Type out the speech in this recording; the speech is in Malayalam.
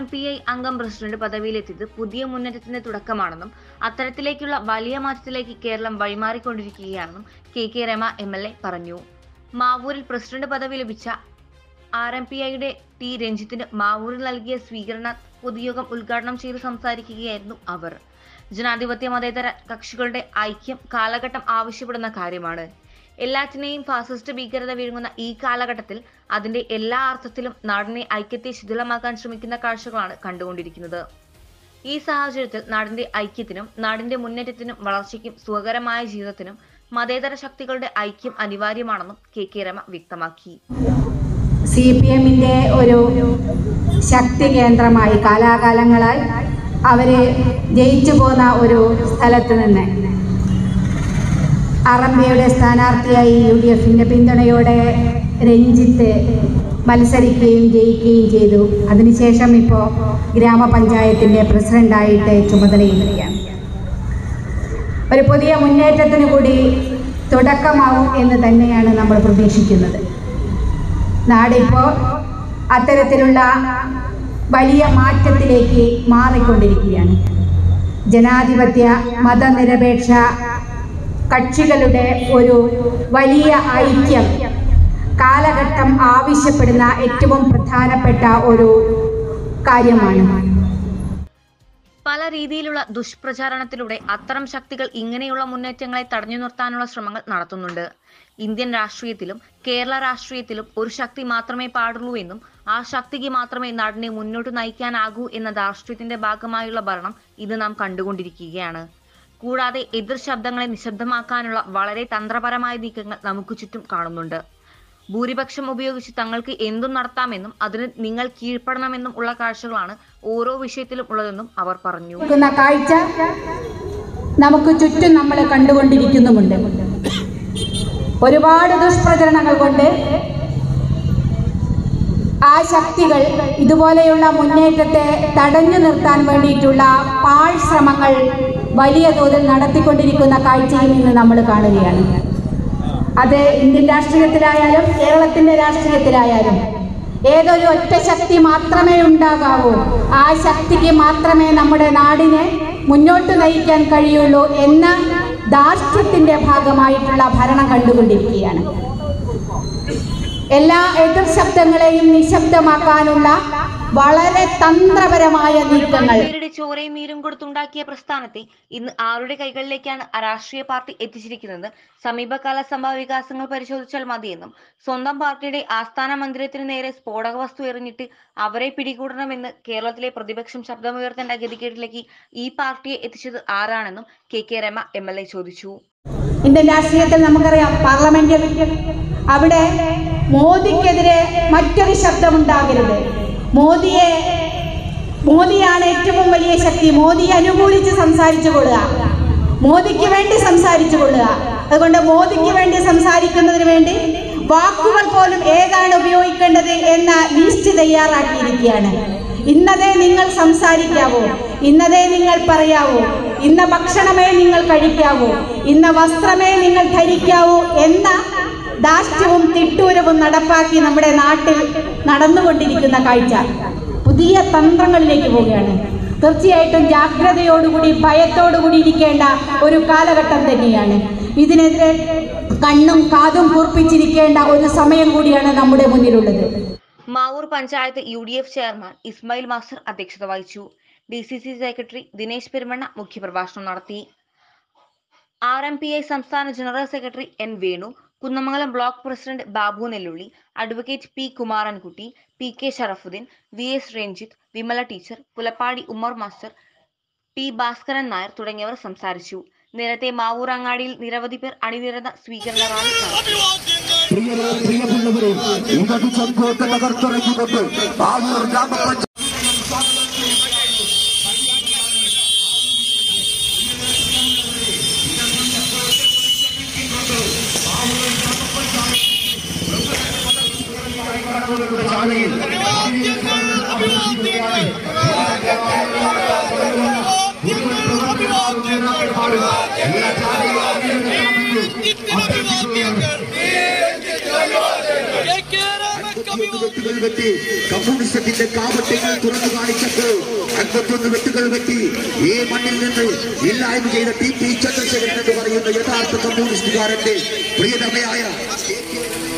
എം പി ഐ അംഗം പ്രസിഡന്റ് പദവിയിലെത്തിയത് പുതിയ മുന്നേറ്റത്തിന്റെ തുടക്കമാണെന്നും അത്തരത്തിലേക്കുള്ള വലിയ മാറ്റത്തിലേക്ക് കേരളം വഴിമാറിക്കൊണ്ടിരിക്കുകയാണെന്നും K K Rema M L A പറഞ്ഞു മാവൂരിൽ പ്രസിഡന്റ് പദവി ലഭിച്ച ആർ എം പി ഐയുടെ ടി രഞ്ജിത്തിന് മാവൂരിൽ നൽകിയ സ്വീകരണ പൊതുയോഗം ഉദ്ഘാടനം ചെയ്ത് സംസാരിക്കുകയായിരുന്നു അവർ ജനാധിപത്യ മതേതര കക്ഷികളുടെ ഐക്യം കാലഘട്ടം ആവശ്യപ്പെടുന്ന കാര്യമാണ് എല്ലാറ്റിനെയും ഫാസിസ്റ്റ് ഭീകരത വിഴുങ്ങുന്ന ഈ കാലഘട്ടത്തിൽ അതിന്റെ എല്ലാ അർത്ഥത്തിലും നാടിനെ ഐക്യത്തെ ശിഥിലമാക്കാൻ ശ്രമിക്കുന്ന കാഴ്ചകളാണ് കണ്ടുകൊണ്ടിരിക്കുന്നത് ഈ സാഹചര്യത്തിൽ നാടിന്റെ ഐക്യത്തിനും നാടിന്റെ മുന്നേറ്റത്തിനും വളർച്ചയ്ക്കും സുഖകരമായ ജീവിതത്തിനും മതേതര ശക്തികളുടെ ഐക്യം അനിവാര്യമാണെന്നും കെ കെ രമ വ്യക്തമാക്കി സി പി എമ്മിൻ്റെ ഒരു ശക്തി കേന്ദ്രമായി കാലാകാലങ്ങളായി അവർ ജയിച്ചു പോന്ന ഒരു സ്ഥലത്ത് നിന്ന് അറബിയുടെ സ്ഥാനാർത്ഥിയായി യു ഡി എഫിൻ്റെ പിന്തുണയോടെ രഞ്ജിത്ത് മത്സരിക്കുകയും ജയിക്കുകയും ചെയ്തു അതിനുശേഷം ഇപ്പോൾ ഗ്രാമപഞ്ചായത്തിൻ്റെ പ്രസിഡൻ്റായിട്ട് ചുമതലയേൽക്കുകയാണ് ഒരു പുതിയ മുന്നേറ്റത്തിന് കൂടി തുടക്കമാവും എന്ന് തന്നെയാണ് നമ്മൾ പ്രതീക്ഷിക്കുന്നത് നാടിപ്പോൾ അത്തരത്തിലുള്ള വലിയ മാറ്റത്തിലേക്ക് മാറിക്കൊണ്ടിരിക്കുകയാണ് ജനാധിപത്യ മതനിരപേക്ഷ കക്ഷികളുടെ ഒരു വലിയ ഐക്യം കാലഘട്ടം ആവശ്യപ്പെടുന്ന ഏറ്റവും പ്രധാനപ്പെട്ട ഒരു കാര്യമാണ് പല രീതിയിലുള്ള ദുഷ്പ്രചാരണത്തിലൂടെ അത്തരം ശക്തികൾ ഇങ്ങനെയുള്ള മുന്നേറ്റങ്ങളെ തടഞ്ഞു നിർത്താനുള്ള ശ്രമങ്ങൾ നടത്തുന്നുണ്ട് ഇന്ത്യൻ രാഷ്ട്രീയത്തിലും കേരള രാഷ്ട്രീയത്തിലും ഒരു ശക്തി മാത്രമേ പാടുള്ളൂ എന്നും ആ ശക്തിക്ക് മാത്രമേ നാടിനെ മുന്നോട്ട് നയിക്കാനാകൂ എന്ന രാഷ്ട്രീയത്തിന്റെ ഭാഗമായുള്ള ഭരണം ഇത് നാം കണ്ടുകൊണ്ടിരിക്കുകയാണ് കൂടാതെ എതിർ ശബ്ദങ്ങളെ നിശബ്ദമാക്കാനുള്ള വളരെ തന്ത്രപരമായ നീക്കങ്ങൾ നമുക്ക് ചുറ്റും കാണുന്നുണ്ട് ഭൂരിപക്ഷം ഉപയോഗിച്ച് തങ്ങൾക്ക് എന്തും നടത്താമെന്നും അതിന് നിങ്ങൾ കീഴ്പ്പെടണമെന്നും ഉള്ള കാഴ്ചകളാണ് ഓരോ വിഷയത്തിലും ഉള്ളതെന്നും അവർ പറഞ്ഞു നിൽക്കുന്ന കാഴ്ച നമുക്ക് ചുറ്റും നമ്മൾ കണ്ടുകൊണ്ടിരിക്കുന്നുമുണ്ട് ഒരുപാട് ദുഷ്പ്രചരണങ്ങൾ കൊണ്ട് ആ ശക്തികൾ ഇതുപോലെയുള്ള മുന്നേറ്റത്തെ തടഞ്ഞു നിർത്താൻ വേണ്ടിയിട്ടുള്ള പാഴ് ശ്രമങ്ങൾ വലിയ തോതിൽ നടത്തിക്കൊണ്ടിരിക്കുന്ന കാഴ്ചയും ഇന്ന് നമ്മൾ കാണുകയാണ് അത് ഇന്ത്യൻ രാഷ്ട്രീയത്തിലായാലും കേരളത്തിൻ്റെ രാഷ്ട്രീയത്തിലായാലും ഏതൊരു ഒറ്റ ശക്തി മാത്രമേ ഉണ്ടാകാവൂ ആ ശക്തിക്ക് മാത്രമേ നമ്മുടെ നാടിനെ മുന്നോട്ട് നയിക്കാൻ കഴിയുള്ളൂ എന്ന ധാർഷ്ട്യത്തിൻ്റെ ഭാഗമായിട്ടുള്ള ഭരണം കണ്ടുകൊണ്ടിരിക്കുകയാണ് എല്ലാ എതിർ ശബ്ദങ്ങളെയും നിശബ്ദമാക്കാനുള്ള വളരെ തന്ത്രപരമായ നീക്കങ്ങൾ പേരുടെ ചോരയും നീരും കൊടുത്തുണ്ടാക്കിയ പ്രസ്ഥാനത്തെ ഇന്ന് ആരുടെ കൈകളിലേക്കാണ് ആ രാഷ്ട്രീയ പാർട്ടി എത്തിച്ചിരിക്കുന്നത് സമീപകാല സംഭവ വികാസങ്ങൾ പരിശോധിച്ചാൽ മതിയെന്നും സ്വന്തം പാർട്ടിയുടെ ആസ്ഥാന മന്ദിരത്തിന് നേരെ സ്ഫോടക വസ്തു എറിഞ്ഞിട്ട് അവരെ പിടികൂടണമെന്ന് കേരളത്തിലെ പ്രതിപക്ഷം ശബ്ദമുയർത്തേണ്ട ഗതികേട്ടിലേക്ക് ഈ പാർട്ടിയെ എത്തിച്ചത് ആരാണെന്നും K K Rema M L A ചോദിച്ചു ഇന്ത്യൻ രാഷ്ട്രീയത്തിൽ നമുക്കറിയാം പാർലമെന്റിൽ അവിടെ മോദിക്കെതിരെ മറ്റൊരു ശബ്ദമുണ്ടാകരുത് മോദിയെ മോദിയാണ് ഏറ്റവും വലിയ ശക്തി മോദിയെ അനുകൂലിച്ച് സംസാരിച്ചു കൊള്ളുക മോദിക്ക് വേണ്ടി സംസാരിച്ചു കൊള്ളുക അതുകൊണ്ട് മോദിക്ക് വേണ്ടി സംസാരിക്കുന്നതിന് വേണ്ടി വാക്കുകൾ പോലും ഏതാണ് ഉപയോഗിക്കേണ്ടത് എന്ന ലിസ്റ്റ് തയ്യാറാക്കിയിരിക്കുകയാണ് ഇന്നതേ നിങ്ങൾ സംസാരിക്കാവൂ ഇന്നതേ നിങ്ങൾ പറയാവൂ ഇന്ന ഭക്ഷണമേ നിങ്ങൾ കഴിക്കാവൂ ഇന്ന വസ്ത്രമേ നിങ്ങൾ ധരിക്കാവൂ എന്ന ദാഷ്ട്യവും തിട്ടൂരവും നടപ്പാക്കി നമ്മുടെ നാട്ടിൽ നടന്നുകൊണ്ടിരിക്കുന്ന കാഴ്ച പുതിയ തന്ത്രങ്ങളിലേക്ക് പോവുകയാണ് തീർച്ചയായിട്ടും ജാഗ്രതയോടുകൂടി ഭയത്തോടുകൂടി ഇരിക്കേണ്ട ഒരു കാലഘട്ടം തന്നെയാണ് ഇതിനെതിരെ കണ്ണും കാതും കൂർപ്പിച്ചിരിക്കേണ്ട ഒരു സമയം കൂടിയാണ് നമ്മുടെ മുന്നിലുള്ളത് Mavoor panchayat U D F chairman Ismail master അധ്യക്ഷത വഹിച്ചു D C C secretary Dinesh Perumanna മുഖ്യപ്രഭാഷണം നടത്തി ആർ എം പി ഐ സംസ്ഥാന general secretary N Venu Kunnamangalam block president Babu Nellulli advocate P Kumarankutty P K Sharafuddin V S Ranjith Vimala teacher Pulappadi Ummer master P Bhaskaran Nair തുടങ്ങിയവർ സംസാരിച്ചു നേരത്തെ മാവൂർ അങ്ങാടിയിൽ നിരവധി പേർ അണിനിരന്ന സ്വീകരണ റാലി നടത്തി പ്രിയരെ പ്രിയമുള്ളവരെ ഇടതു ചങ്കോട്ട് തകർത്തുറങ്ങിക്കൊണ്ട് ആവൂർ ഗ്രാമപഞ്ചായത്ത് അഭിവാദ്യങ്ങൾ വെട്ടുകൾ വെട്ടി കമ്മ്യൂണിസത്തിന്റെ കാപട്യങ്ങൾ തുറന്നു കാണിച്ചപ്പോൾ അൻപത്തൊന്ന് വെട്ടുകൾ വെട്ടി ഈ മണ്ണിൽ നിന്ന് ഇല്ലായ്മ ചെയ്ത ടി പി ചന്ദ്രശേഖരൻ എന്ന് പറയുന്ന യഥാർത്ഥ കമ്മ്യൂണിസ്റ്റുകാരന്റെ പ്രിയതമയായ